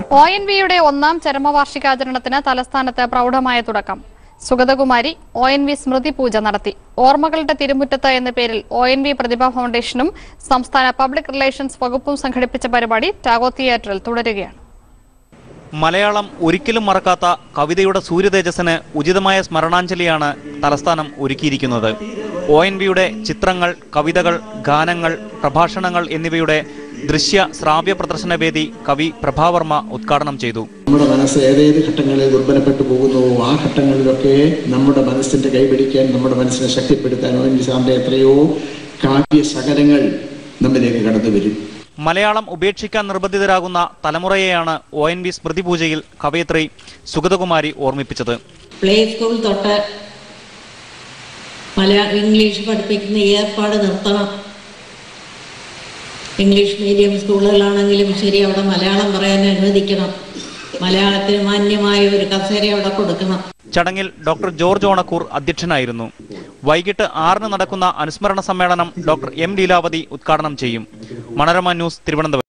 O N വിയുടെ ഒന്നാം ചരമവാർഷികാചരണത്തിന് തലസ്ഥാനത്ത് പ്രൗഢമായ തുടക്കം സുഗതകുമാരി ഒ എൻ വി സ്മൃതി പൂജ നടത്തി ഓർമ്മകളുടെ തിരുമുറ്റത്ത് എന്ന പേരിൽ ഒ എൻ വി പ്രതിഭ ഫൗണ്ടേഷനും സംസ്ഥാന പബ്ലിക് റിലേഷൻസ് വകുപ്പും സംഘടിപ്പിച്ച പരിപാടി ടാഗോ തിയേറ്ററിൽ തുടരുകയാണ് മലയാളം ഒരിക്കലും മറക്കാത്ത കവിതയുടെ സൂര്യതേജസ്സിന് ഉചിതമായ സ്മരണാഞ്ജലിയാണ് തലസ്ഥാനം ഒരുക്കിയിരിക്കുന്നത് ഒ എൻ വിയുടെ ചിത്രങ്ങൾ കവിതകൾ ഗാനങ്ങൾ പ്രഭാഷണങ്ങൾ എന്നിവയുടെ ദൃശ്യ ശ്രാവ്യ പ്രദർശന വേദി കവി പ്രഭാവർമ്മ ഉദ്ഘാടനം ചെയ്തു നമ്മുടെ മനസ്സ് ഏതേത് ഘട്ടങ്ങളിൽ ദുർബലപ്പെട്ടു പോകുന്നുവോ ആ ഘട്ടങ്ങളിലൊക്കെ നമ്മുടെ മനസ്സിന്റെ കൈപിടിക്കാൻ നമ്മുടെ മനസ്സിനെ ശക്തിപ്പെടുത്താൻ ഒ എൻ വി സാറിന്റെ എത്രയോ കാവ്യ ശകലങ്ങൾ നമ്മിലേക്ക് കടന്നു വരും മലയാളം ഉപേക്ഷിക്കാൻ നിർബന്ധിതരാകുന്ന തലമുറയെയാണ് ഒ എൻ വി സ്മൃതി പൂജയിൽ കവയത്രി സുഗതകുമാരി ഓർമ്മിപ്പിച്ചത് പ്ലേ സ്കൂൾ തൊട്ട് മലയാളം ഇംഗ്ലീഷ് പഠിപ്പിക്കുന്ന ഏർപ്പാട് നിർത്തണം ഇംഗ്ലീഷ് മീഡിയം സ്കൂളുകളാണെങ്കിലും ശരി അവിടെ മലയാളം പറയാൻ അനുവദിക്കണം മലയാളത്തിന് മാന്യമായ ഒരു കസേര അവിടെ കൊടുക്കണം ചടങ്ങിൽ ഡോക്ടർ ജോർജ് ഓണക്കൂർ അധ്യക്ഷനായിരുന്നു വൈകിട്ട് ആറിന് നടക്കുന്ന അനുസ്മരണ സമ്മേളനം ഡോക്ടർ എം ലീലാവതി ഉദ്ഘാടനം ചെയ്യും മനോരമ ന്യൂസ് തിരുവനന്തപുരം